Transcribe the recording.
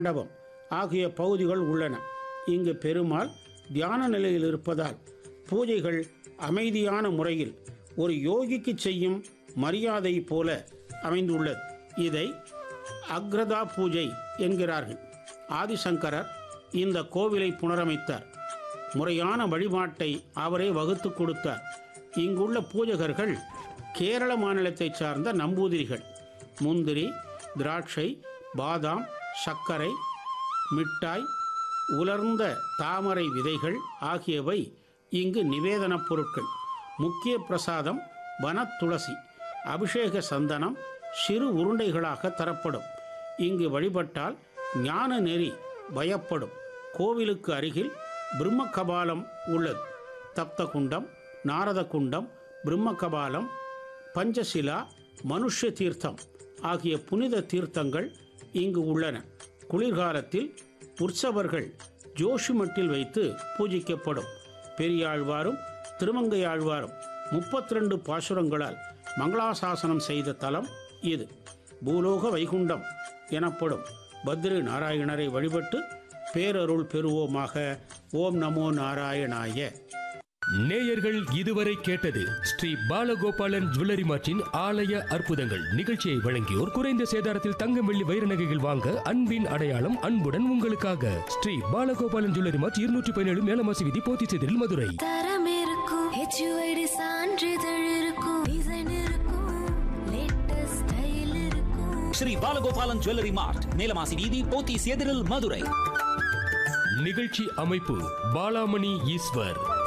மண்டபம் ஆகிய பகுதிகள் உள்ளன இங்கு பெருமாள் தியான நிலையில் இருப்பதால் பூஜைகள் அமைதியான முறையில் ஒரு யோகிக்கு செய்யும் மரியாதை போல அமைந்துள்ளது இதை அக்ரதா பூஜை என்கிறார்கள் ஆதிசங்கரர் இந்த கோவிலை புனரமைத்தார் முறையான வழிபாட்டை அவரே வகுத்து கொடுத்தார் இங்குள்ள பூஜகர்கள் கேரள மாநிலத்தைச் சார்ந்த நம்பூதிரிகள் முந்திரி திராட்சை பாதாம் சர்க்கரை மிட்டாய் உலர்ந்த தாமரை விதைகள் ஆகியவை இங்கு நிவேதனப் பொருட்கள் முக்கிய பிரசாதம் வனத்துளசி அபிஷேக சந்தனம் சிறு உருண்டைகளாக தரப்படும் இங்கு வழிபட்டால் ஞான நெறி பயப்படும் கோவிலுக்கு அருகில் பிரம்ம கபாலம் உள்ளது தப்த குண்டம் நாரத குண்டம் பிரம்ம கபாலம் பஞ்சசிலா மனுஷ தீர்த்தம் ஆகிய புனித தீர்த்தங்கள் இங்கு உள்ளன குளிர்காலத்தில் உற்சவர்கள் ஜோஷிமட்டில் வைத்து பூஜிக்கப்படும் பெரியாழ்வாரும் திருமங்கையாழ்வாரும் முப்பத்தி ரெண்டு பாசுரங்களால் மங்களாசாசனம் செய்த தலம் இது பூலோக வைகுண்டம் எனப்படும் பத்ரி நாராயணரை வழிபட்டு பேரருள் பெறுவோமாக ஓம் நமோ நாராயணாய நேயர்கள் இதுவரை கேட்டது ஸ்ரீ பாலகோபாலன் ஜுவல்லரி மார்ட்டின் ஆலய அற்புதங்கள் நிகழ்ச்சியை வழங்கியோர் குறைந்த சேதாரத்தில் தங்கம் வெள்ளி வைர நகைகள் வாங்க அன்பின் அடையாளம் அன்புடன் உங்களுக்காக ஸ்ரீ பாலகோபாலன் ஜுவல்லரி மார்ட் இருநூற்றி பதினேழு மேலமாசி விதி போத்திச்செதில் மதுரை தரம் இருக்கும் ஹெச்யூஐடி சான்றிதழ் இருக்கும் டிசைன் இருக்கும் லேட்டஸ்ட் ஸ்டைல் இருக்கும் ஸ்ரீ பாலகோபாலன் ஜுவல்லரி மார்ட் நீலமாசி வீதி போத்தி சேதிரில் மதுரை நிகழ்ச்சி அமைப்பு பாலாமணி ஈஸ்வர்